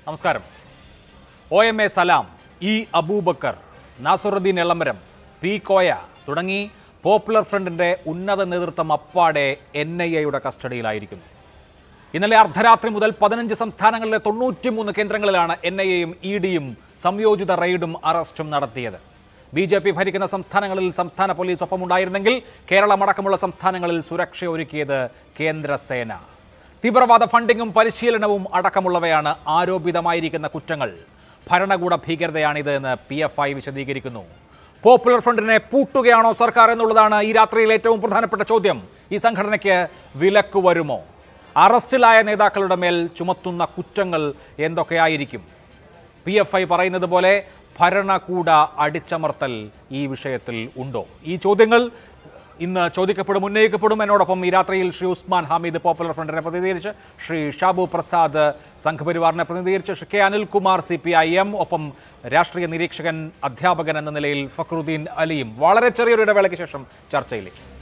നമസ്കാരം O M A Salam E Abubakar Nasaruddin Elamaram P Koya തുടങ്ങി popular ഫ്രണ്ടിന്റെ ഉന്നത നേതൃത്വം അപ്പാടെ എൻ ഐ എയുടെ കസ്റ്റഡിയിലായിരിക്കുന്നു ഇന്നലെ അർദ്ധരാത്രി മുതൽ പതിനഞ്ച് സംസ്ഥാനങ്ങളിലെ തൊണ്ണൂറ്റിമൂന്ന് കേന്ദ്രങ്ങളിലാണ് എൻ ഐ എയും ഇ ഡിയും സംയോജിത റെയ്ഡും അറസ്റ്റും നടത്തിയത് ബി ജെ പി ഭരിക്കുന്ന സംസ്ഥാനങ്ങളിൽ സംസ്ഥാന പോലീസ് ഒപ്പമുണ്ടായിരുന്നെങ്കിൽ കേരളമടക്കമുള്ള സംസ്ഥാനങ്ങളിൽ സുരക്ഷ ഒരുക്കിയത് കേന്ദ്രസേന തീവ്രവാദ ഫണ്ടിങ്ങും പരിശീലനവും അടക്കമുള്ളവയാണ് ആരോപിതമായിരിക്കുന്ന കുറ്റങ്ങൾ ഭരണകൂട ഭീകരതയാണിത് എന്ന് പി എഫ് ഐ വിശദീകരിക്കുന്നു പോപ്പുലർ ഫ്രണ്ടിനെ പൂട്ടുകയാണോ സർക്കാർ എന്നുള്ളതാണ് ഈ രാത്രിയിൽ ഏറ്റവും പ്രധാനപ്പെട്ട ചോദ്യം ഈ സംഘടനയ്ക്ക് വിലക്ക് വരുമോ അറസ്റ്റിലായ നേതാക്കളുടെ മേൽ ചുമത്തുന്ന കുറ്റങ്ങൾ എന്തൊക്കെയായിരിക്കും പി എഫ് ഐ പറയുന്നത് പോലെ ഭരണകൂട അടിച്ചമർത്തൽ ഈ വിഷയത്തിൽ ഉണ്ടോ ഈ ചോദ്യങ്ങൾ ഇന്ന് ചോദിക്കപ്പെടും ഉന്നയിക്കപ്പെടും എന്നോടൊപ്പം ഈ രാത്രിയിൽ ശ്രീ ഉസ്മാൻ ഹമീദ് പോപ്പുലർ ഫ്രണ്ടിനെ പ്രതിനിധീകരിച്ച് ശ്രീ ഷാബു പ്രസാദ് സംഘപരിവാറിനെ പ്രതിനിധീകരിച്ച് Sri K Anilkumar C P I M ഒപ്പം രാഷ്ട്രീയ നിരീക്ഷകൻ അധ്യാപകൻ എന്ന നിലയിൽ ഫക്രുദ്ദീൻ അലിയും വളരെ ചെറിയൊരു ഇടവേളയ്ക്ക് ശേഷം ചർച്ചയിലേക്ക്